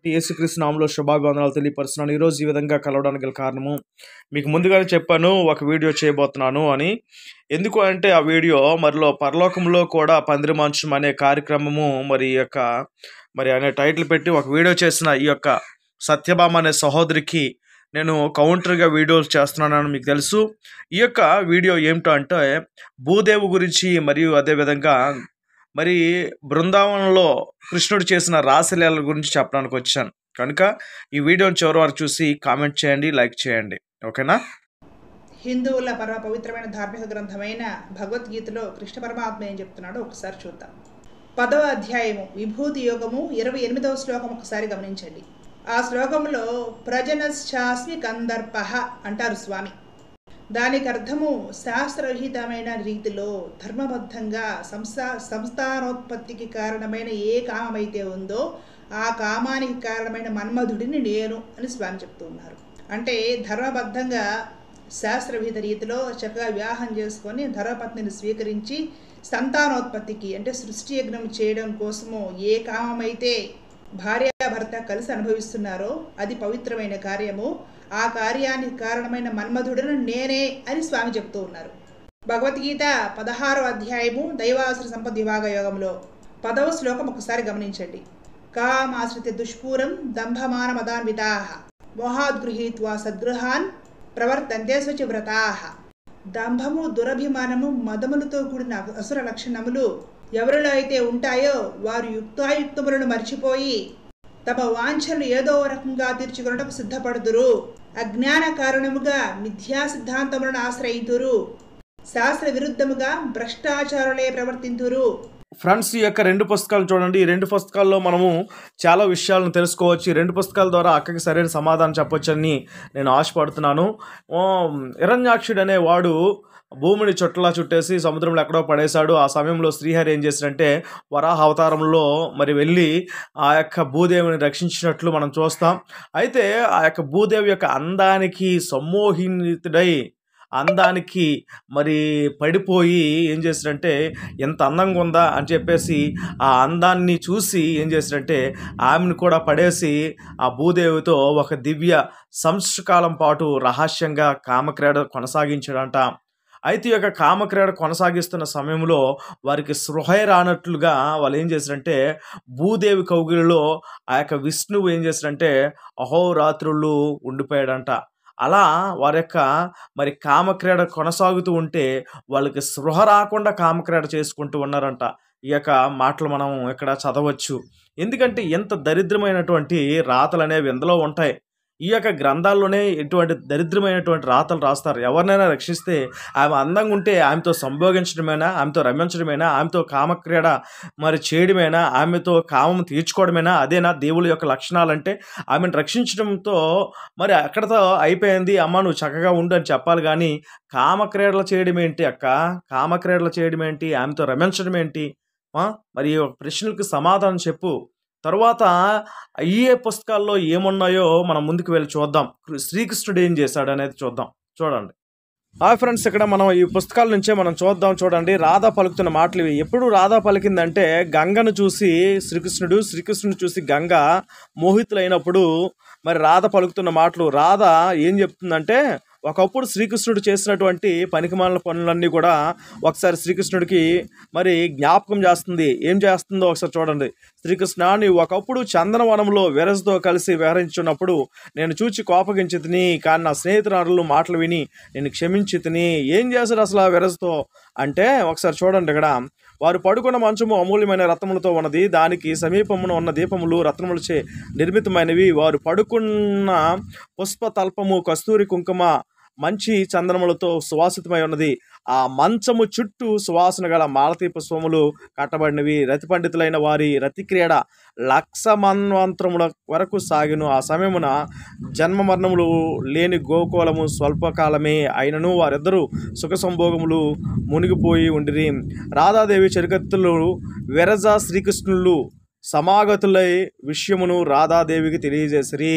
యేసుక్రీస్తు నామంలో శుభాభివందనాలు తెలియపరుస్తున్నాను ఈరోజు ఈ విధంగా కలవడానికి గల కారణము మీకు ముందుగానే చెప్పాను ఒక వీడియో చేయబోతున్నాను అని ఎందుకు అంటే ఆ వీడియో మరిలో పరలోకంలో కూడా పందిరి మంచం అనే కార్యక్రమము మరి ఈ యొక్క మరి అనే టైటిల్ పెట్టి ఒక వీడియో చేసిన ఈ యొక్క సత్యభామ అనే సహోదరికి నేను కౌంటర్గా వీడియోస్ చేస్తున్నానని మీకు తెలుసు ఈ యొక్క వీడియో ఏమిటో అంటే భూదేవు గురించి మరియు అదేవిధంగా మరి బృందావనంలో కృష్ణుడు చేసిన రాసలీల గురించి చెప్పడానికి వచ్చాను కనుక ఈ వీడియోని చివరి వరకు చూసి కామెంట్ చేయండి లైక్ చేయండి ఓకేనా హిందువుల పరమ పవిత్రమైన ధార్మిక గ్రంథమైన భగవద్గీతలో కృష్ణ పరమాత్మ ఏం చెప్తున్నాడో ఒకసారి చూద్దాం పదవ అధ్యాయము విభూతి యోగము ఇరవై ఎనిమిదవ శ్లోకం ఒకసారి గమనించండి ఆ శ్లోకంలో ప్రజనశ్చాస్మి కందర్ప అంటారు స్వామి దానికి అర్థము శాస్త్రరహితమైన రీతిలో ధర్మబద్ధంగా సంస్థా సంస్థానోత్పత్తికి కారణమైన ఏ కామమైతే ఉందో ఆ కామానికి కారణమైన మన్మధుడిని నేను అని స్వామి చెప్తూ ఉన్నారు అంటే ధర్మబద్ధంగా శాస్త్రవిహిత రీతిలో చక్కగా వివాహం చేసుకొని ధర్మపత్నిని స్వీకరించి సంతానోత్పత్తికి అంటే సృష్టి యజ్ఞం చేయడం కోసము ఏ కామమైతే భార్యాభర్త కలిసి అనుభవిస్తున్నారో అది పవిత్రమైన కార్యము ఆ కార్యానికి కారణమైన మన్మధుడును నేనే అని స్వామి చెప్తూ ఉన్నారు భగవద్గీత పదహారో అధ్యాయము దైవాసుర సంపద విభాగ యోగంలో పదవ శ్లోకం ఒకసారి గమనించండి కామాశ్రిత దుష్పూరం దంభమాన మదాన్వితా మోహాద్గృహీత్వా సద్గృహాన్ ప్రవర్తంతే శుచివ్రతా దంభము దురభిమానము మదములతో కూడిన అసుర లక్షణములు ఎవరిలో అయితే ఉంటాయో వారు యుక్తాయుక్తములను మర్చిపోయి తమ వాంఛలు ఏదో రకంగా తీర్చుకొనటకు సిద్ధపడుదురు అజ్ఞాన కారణముగా మిథ్యా సిద్ధాంతములను ఆశ్రయింతురు శాస్త్ర విరుద్ధముగా భ్రష్టాచారులే ప్రవర్తింతురు ఫ్రెండ్స్ ఈ యొక్క రెండు పుస్తకాలు చూడండి ఈ రెండు పుస్తకాల్లో మనము చాలా విషయాలను తెలుసుకోవచ్చు ఈ రెండు పుస్తకాల ద్వారా అక్కకి సరైన సమాధానం చెప్పొచ్చని నేను ఆశపడుతున్నాను ఓ, హిరణ్యాక్షుడు అనే వాడు భూమిని చుట్టలా చుట్టేసి సముద్రంలో ఎక్కడో పడేశాడు ఆ సమయంలో శ్రీహరి ఏం చేశాడంటే వరాహ అవతారంలో మరి వెళ్ళి ఆ యొక్క భూదేవిని రక్షించినట్లు మనం చూస్తాం అయితే ఆ యొక్క భూదేవి యొక్క అందానికి సమ్మోహితుడై అందానికి మరి పడిపోయి ఏం చేశాడంటే ఎంత అందంగా ఉందా అని చెప్పేసి ఆ అందాన్ని చూసి ఏం చేశాడంటే ఆమెను కూడా పడేసి ఆ భూదేవితో ఒక దివ్య సంవత్సరకాలం పాటు రహస్యంగా కామక్రీడ కొనసాగించాడంట అయితే ఈ యొక్క కామక్రీడ కొనసాగిస్తున్న సమయంలో వారికి సృహయ రానట్లుగా వాళ్ళు ఏం చేశారంటే భూదేవి కౌగిలిలో ఆ యొక్క విష్ణువు ఏం చేశారంటే అహోరాత్రులు ఉండిపోయాడంట అలా వారి యొక్క మరి కామక్రీడ కొనసాగుతూ ఉంటే వాళ్ళకి స్పృహ రాకుండా కామక్రీడ చేసుకుంటూ ఉన్నారంట ఈ యొక్క మాటలు మనం ఇక్కడ చదవచ్చు ఎందుకంటే ఎంత దరిద్రమైనటువంటి రాతలు అనేవి ఇందులో ఉంటాయి ఈ యొక్క గ్రంథాల్లోనే ఎటువంటి దరిద్రమైనటువంటి రాతలు రాస్తారు ఎవరినైనా రక్షిస్తే ఆమె అందంగా ఉంటే ఆమెతో సంభోగించడమేనా ఆమెతో రమించడమేనా ఆమెతో కామక్రీడ మరి చేయడమేనా ఆమెతో కామం తీర్చుకోవడమేనా అదేనా దేవుడి యొక్క లక్షణాలంటే ఆమెను రక్షించడంతో మరి అక్కడతో అయిపోయింది అమ్మ నువ్వు చక్కగా ఉండు అని చెప్పాలి కానీ కామక్రీడలు చేయడం ఏంటి అక్క కామక్రీడలు చేయడం ఏంటి ఆమెతో రమించడం ఏంటి ఆ? మరి ఈ ప్రశ్నలకు సమాధానం చెప్పు తరువాత ఈ పుస్తకాల్లో ఏమున్నాయో మనం ముందుకు వెళ్ళి చూద్దాం శ్రీకృష్ణుడు ఏం చేశాడు అనేది చూద్దాం చూడండి హాయ్ ఫ్రెండ్స్ ఇక్కడ మనం ఈ పుస్తకాల నుంచే మనం చూద్దాం చూడండి రాధా పలుకుతున్న మాటలు ఇవి ఎప్పుడు రాధా పలికిందంటే గంగను చూసి శ్రీకృష్ణుడు శ్రీకృష్ణుడు చూసి గంగ మోహితులైనప్పుడు మరి రాధ పలుకుతున్న మాటలు రాధ ఏం చెప్తుందంటే ఒకప్పుడు శ్రీకృష్ణుడు చేసినటువంటి పనికిమాలిన పనులన్నీ కూడా ఒకసారి శ్రీకృష్ణుడికి మరి జ్ఞాపకం చేస్తుంది ఏం చేస్తుందో ఒకసారి చూడండి శ్రీకృష్ణ నీవు ఒకప్పుడు చందనవనంలో వెరస్తో కలిసి విహరించున్నప్పుడు నేను చూచి కోపగించి తిని కానీ నా స్నేహితురాలు మాటలు విని నేను క్షమించి తిని ఏం చేశాడు అసలు ఆ వెరస్తో అంటే ఒకసారి చూడండి ఇక్కడ వారు పడుకున్న మంచము అమూల్యమైన రత్నములతో ఉన్నది దానికి సమీపమున ఉన్న దీపములు రత్నములచే నిర్మితమైనవి వారు పడుకున్న పుష్ప తల్పము కస్తూరి కుంకుమ మంచి చందనములతో సువాసితమై ఉన్నది ఆ మంచము చుట్టూ సువాసన గల మాలతీ పుష్పములు కట్టబడినవి రతి పండితులైన వారి రతి క్రీడ లక్ష మన్వంతరముల వరకు సాగిను ఆ సమయమున జన్మ మరణములు లేని గోకులము స్వల్పకాలమే అయినను వారిద్దరూ సుఖ సంభోగములు మునిగిపోయి ఉండిరి రాధాదేవి చరికత్తులు వెరజ శ్రీకృష్ణులు సమాగతులై విషయమును రాధాదేవికి తెలియజేసిరి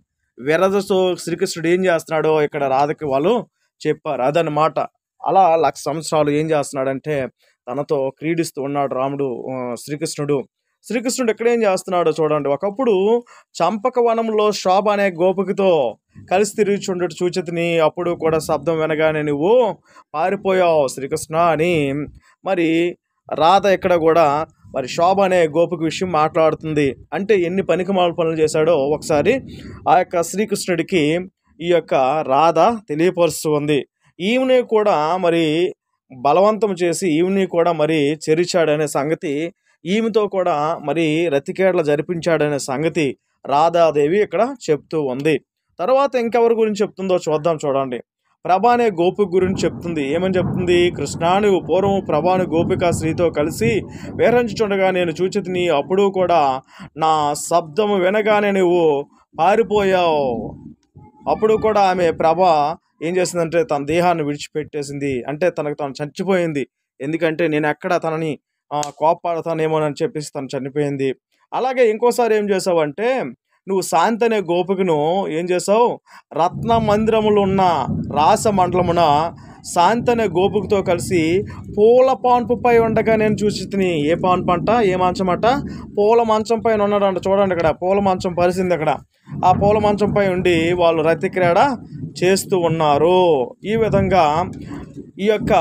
వెరజతో శ్రీకృష్ణుడు ఏం చేస్తున్నాడో ఇక్కడ రాధకి వాళ్ళు చెప్పారు అదనమాట అలా లక్ష సంవత్సరాలు ఏం చేస్తున్నాడంటే తనతో క్రీడిస్తూ ఉన్నాడు రాముడు ఆ, శ్రీకృష్ణుడు శ్రీకృష్ణుడు ఎక్కడ ఏం చేస్తున్నాడో చూడండి ఒకప్పుడు చంపక వనంలో శోభ అనే గోపికతో కలిసి తిరుగుచుండట చూచితిని అప్పుడు కూడా శబ్దం వినగానే నువ్వు పారిపోయావు శ్రీకృష్ణ అని మరి రాధ ఇక్కడ కూడా మరి శోభ అనే గోపిక విషయం మాట్లాడుతుంది అంటే ఎన్ని పనికిమాల పనులు చేశాడో ఒకసారి ఆ యొక్క శ్రీకృష్ణుడికి ఈ యొక్క రాధ తెలియపరుస్తూ ఉంది ఈమెని కూడా మరి బలవంతం చేసి ఈమెని కూడా మరి చెరిచాడనే సంగతి ఈమెతో కూడా మరి రతికేట్ల జరిపించాడనే సంగతి రాధాదేవి ఇక్కడ చెప్తూ ఉంది తర్వాత ఇంకెవరి గురించి చెప్తుందో చూద్దాం చూడండి ప్రభా అనే గోపిక గురించి చెప్తుంది ఏమని చెప్తుంది కృష్ణా నువ్వు పూర్వం ప్రభాను గోపిక శ్రీతో కలిసి వేరంచుండగా నేను చూచితిని అప్పుడు కూడా నా శబ్దము వినగానే నువ్వు పారిపోయావు అప్పుడు కూడా ఆమె ప్రభ ఏం చేసిందంటే తన దేహాన్ని విడిచిపెట్టేసింది అంటే తనకు తను చచ్చిపోయింది ఎందుకంటే నేను ఎక్కడ తనని ఆ, కోప్పడతానేమోనని చెప్పేసి తను చనిపోయింది అలాగే ఇంకోసారి ఏం చేసావంటే నువ్వు శాంతి అనే గోపికను ఏం చేసావు రత్న మందిరములు ఉన్న రాస మండలమున శాంతి అనే గోపికతో కలిసి పూల పాన్పుపై ఉండగా నేను చూసి తిని ఏ పాన్పు అంట ఏ మంచం అంట పూల మంచం పైన ఉన్నాడంట చూడండి ఇక్కడ పూల మంచం పరిసింది అక్కడ ఆ పూల మంచంపై ఉండి వాళ్ళు రతి క్రీడ చేస్తూ ఉన్నారు ఈ విధంగా ఈ యొక్క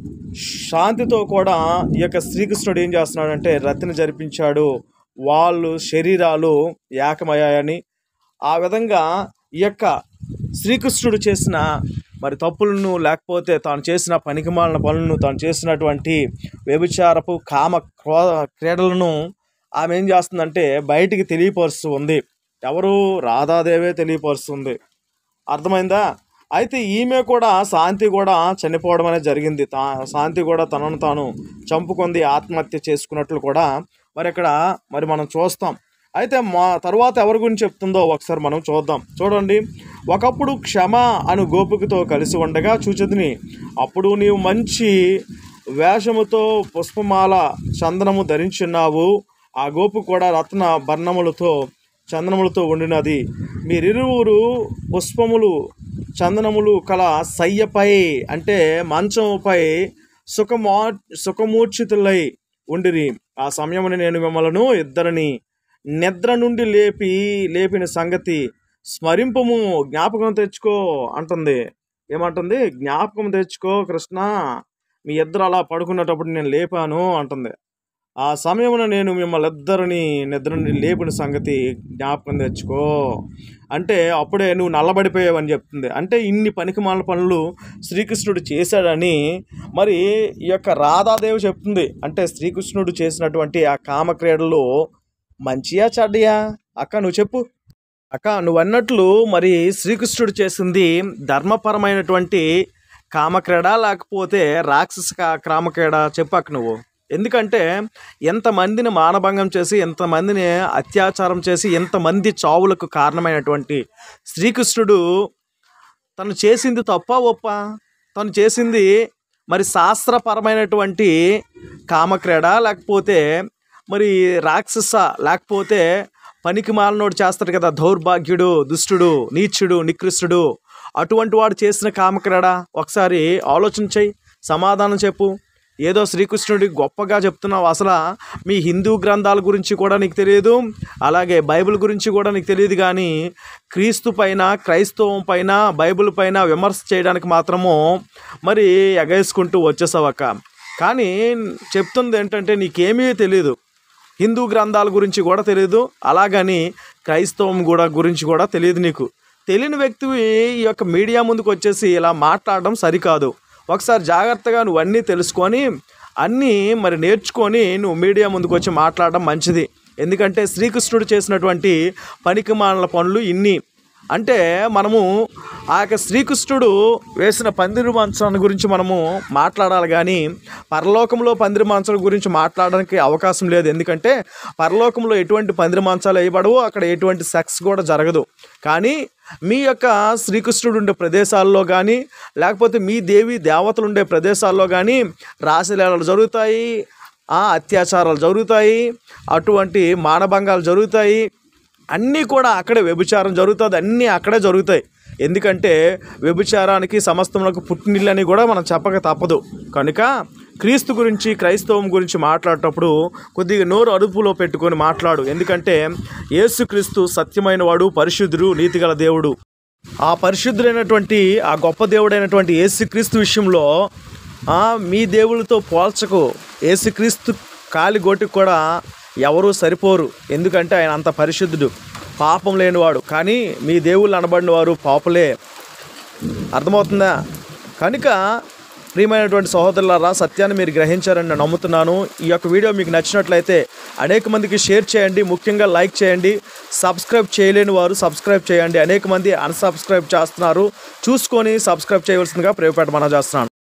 శాంతితో కూడా ఈ యొక్క శ్రీకృష్ణుడు ఏం చేస్తున్నాడంటే రతిని జరిపించాడు వాళ్ళు శరీరాలు ఏకమయ్యాయని ఆ విధంగా ఈ యొక్క శ్రీకృష్ణుడు చేసిన మరి తప్పులను లేకపోతే తాను చేసిన పనికిమాలిన పనులను తాను చేసినటువంటి వ్యభిచారపు కామ క్రో క్రీడలను ఆమె ఏం చేస్తుందంటే బయటికి తెలియపరుస్తూ ఉంది ఎవరు రాధాదేవే తెలియపరుస్తుంది అర్థమైందా అయితే ఈమె కూడా శాంతి కూడా చనిపోవడం అనేది జరిగింది తా శాంతి కూడా తనను తాను చంపుకుంది ఆత్మహత్య చేసుకున్నట్లు కూడా మరి ఇక్కడ మరి మనం చూస్తాం అయితే మా తర్వాత ఎవరి గురించి చెప్తుందో ఒకసారి మనం చూద్దాం చూడండి ఒకప్పుడు క్షమ అను గోపికతో కలిసి ఉండగా చూచదిని అప్పుడు నీవు మంచి వేషముతో పుష్పమాల చందనము ధరించున్నావు ఆ గోపు కూడా రత్న బర్ణములతో చందనములతో ఉండినది మీరిరువురు పుష్పములు చందనములు కల సయ్యపై అంటే మంచముపై సుఖమా సుఖమూర్ఛితులై ఉండిరి ఆ సమయమున నేను మిమ్మలను ఇద్దరిని నిద్ర నుండి లేపి లేపిన సంగతి స్మరింపము జ్ఞాపకం తెచ్చుకో అంటుంది ఏమంటుంది జ్ఞాపకం తెచ్చుకో కృష్ణ మీ ఇద్దరు అలా పడుకున్నటప్పుడు నేను లేపాను అంటుంది ఆ సమయమున నేను మిమ్మల్ని ఇద్దరిని నిద్ర నుండి లేపిన సంగతి జ్ఞాపకం తెచ్చుకో అంటే అప్పుడే నువ్వు నల్లబడిపోయావని చెప్తుంది అంటే ఇన్ని పనికిమాల పనులు శ్రీకృష్ణుడు చేశాడని మరి ఈ యొక్క రాధాదేవి చెప్తుంది అంటే శ్రీకృష్ణుడు చేసినటువంటి ఆ కామక్రీడలు మంచియా చెడ్డయా అక్క నువ్వు చెప్పు అక్క నువ్వు అన్నట్లు మరి శ్రీకృష్ణుడు చేసింది ధర్మపరమైనటువంటి కామక్రీడ లేకపోతే రాక్షస కా- కామక్రీడ చెప్పు అక్క నువ్వు ఎందుకంటే ఎంతమందిని మానభంగం చేసి ఎంతమందిని అత్యాచారం చేసి ఎంతమంది చావులకు కారణమైనటువంటి శ్రీకృష్ణుడు తను చేసింది తప్ప ఒప్ప తను చేసింది మరి శాస్త్రపరమైనటువంటి కామక్రీడ లేకపోతే మరి రాక్షస లేకపోతే పనికి మాలనోడు చేస్తాడు కదా దౌర్భాగ్యుడు దుష్టుడు నీచుడు నికృష్టుడు అటువంటి వాడు చేసిన కామక్రీడ ఒకసారి ఆలోచన చెయ్యి సమాధానం చెప్పు ఏదో శ్రీకృష్ణుడి గొప్పగా చెప్తున్నావు అసలు మీ హిందూ గ్రంథాల గురించి కూడా నీకు తెలియదు అలాగే బైబిల్ గురించి కూడా నీకు తెలియదు కానీ క్రీస్తు పైన క్రైస్తవం పైన బైబిల్ పైన విమర్శ చేయడానికి మాత్రము మరి ఎగేసుకుంటూ వచ్చేసావక్క కానీ చెప్తుంది ఏంటంటే నీకేమీ తెలియదు హిందూ గ్రంథాల గురించి కూడా తెలియదు అలాగని క్రైస్తవం కూడా గురించి కూడా తెలియదు నీకు తెలియని వ్యక్తి ఈ యొక్క మీడియా ముందుకు వచ్చేసి ఇలా మాట్లాడడం సరికాదు ఒకసారి జాగ్రత్తగా నువ్వు అన్నీ తెలుసుకొని అన్నీ మరి నేర్చుకొని నువ్వు మీడియా ముందుకు వచ్చి మాట్లాడడం మంచిది ఎందుకంటే శ్రీకృష్ణుడు చేసినటువంటి పనికిమాలిన పనులు ఇన్ని అంటే మనము ఆ యొక్క శ్రీకృష్ణుడు వేసిన పందిరి మంచాన్ని గురించి మనము మాట్లాడాలి కానీ పరలోకంలో పందిరి మంచాల గురించి మాట్లాడడానికి అవకాశం లేదు ఎందుకంటే పరలోకంలో ఎటువంటి పందిరి మంచాలు వేయబడవు అక్కడ ఎటువంటి సెక్స్ కూడా జరగదు కానీ మీ యొక్క శ్రీకృష్ణుడు ఉండే ప్రదేశాల్లో కానీ లేకపోతే మీ దేవి దేవతలు ఉండే ప్రదేశాల్లో కానీ రాశిలేళలు జరుగుతాయి ఆ అత్యాచారాలు జరుగుతాయి అటువంటి మానభంగాలు జరుగుతాయి అన్నీ కూడా అక్కడే వ్యభిచారం జరుగుతుంది అన్నీ అక్కడే జరుగుతాయి ఎందుకంటే వ్యభిచారానికి సమస్తములకు పుట్టినిల్లని కూడా మనం చెప్పక తప్పదు కనుక క్రీస్తు గురించి క్రైస్తవం గురించి మాట్లాడేటప్పుడు కొద్దిగా నోరు అదుపులో పెట్టుకొని మాట్లాడు ఎందుకంటే యేసుక్రీస్తు సత్యమైన వాడు పరిశుద్ధుడు నీతిగల దేవుడు ఆ పరిశుద్ధుడైనటువంటి ఆ గొప్ప దేవుడైనటువంటి యేసుక్రీస్తు విషయంలో ఆ, మీ దేవుళ్ళతో పోల్చకు యేసుక్రీస్తు కాలి గోటికి కూడా ఎవరూ సరిపోరు ఎందుకంటే ఆయన అంత పరిశుద్ధుడు పాపం లేనివాడు కానీ మీ దేవుళ్ళు అనబడిన వారు పాపలే అర్థమవుతుందా కనుక ప్రియమైనటువంటి సహోదరులారా సత్యాన్ని మీరు గ్రహించారని నేను నమ్ముతున్నాను ఈ యొక్క వీడియో మీకు నచ్చినట్లయితే అనేక మందికి షేర్ చేయండి ముఖ్యంగా లైక్ చేయండి సబ్స్క్రైబ్ చేయలేని వారు సబ్స్క్రైబ్ చేయండి అనేక మంది అన్సబ్స్క్రైబ్ చేస్తున్నారు చూసుకొని సబ్స్క్రైబ్ చేయవలసిందిగా ప్రేమపేట మనం చేస్తున్నాను